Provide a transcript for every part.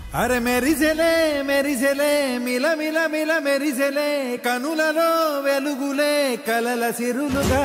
అరే మెరిసెలే మెరిసెలే మిల మిల మిల మెరిసెలే కనులలో వెలుగులే కలల సిరులుగా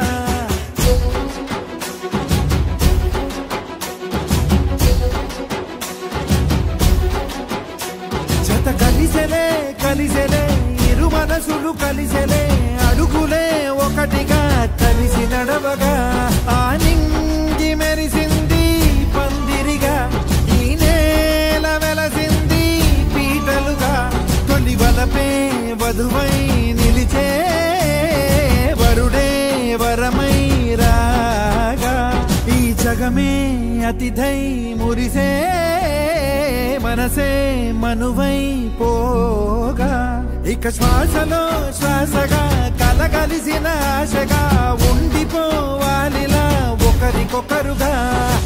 జత కలిసెలే కలిసెలే ఇరు మనసులు కలిసెలే అడుగులే ఒకటిగా కలిసి నడవగా ఆ నింగి మెరిసింది పందిరిగా ఈ నేల వెలసింది పీటలుగా తొలి వలపే వధువై నిలిచే వరుడే వరమై రాగా ఈ జగమే అతిథై మురిసే మనసే మనువై పోగా ఇక శ్వాసలో శ్వాసగా కలగలిసిన ఆశగా ఉండిపోవాలిలా ఒకరికొకరుగా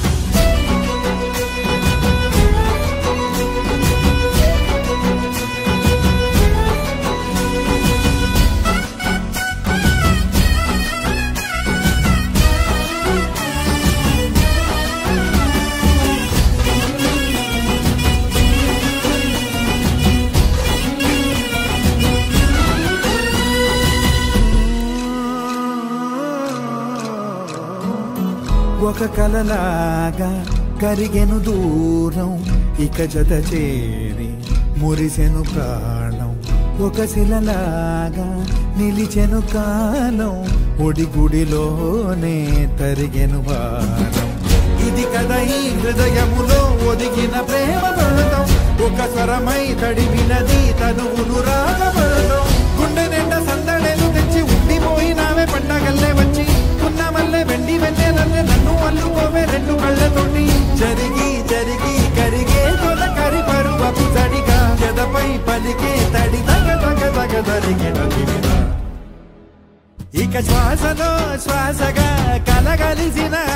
ఒక కలలాగా కరిగెను దూరం ఇక జత చేరి మురిసెను ప్రాణం ఒక శిలలాగా నిలిచెను కాలం ఒడిగుడిలోనే తరిగెను భారం ఇది కదా ఈ హృదయములో ఒదిగిన ప్రేమ పడతాం ఒక స్వరమై తడివినది తనువును రాగపడతాం గుండె నిండా సందడేలు తెచ్చి ఉండిపోయినావే పండగల్లే వచ్చి ఉన్న మల్లె వెండి వెన్నెలల్లే నన్ను అల్లుకోవే రెండు కళ్ళతోటి జరిగి జరిగి కరిగే తొల కరి పరువపు తడిగా జదపై పలికే తడి తగ తగ తగ తరిగిన దివిన. ఇక శ్వాసలో శ్వాసగా కలగలిసిన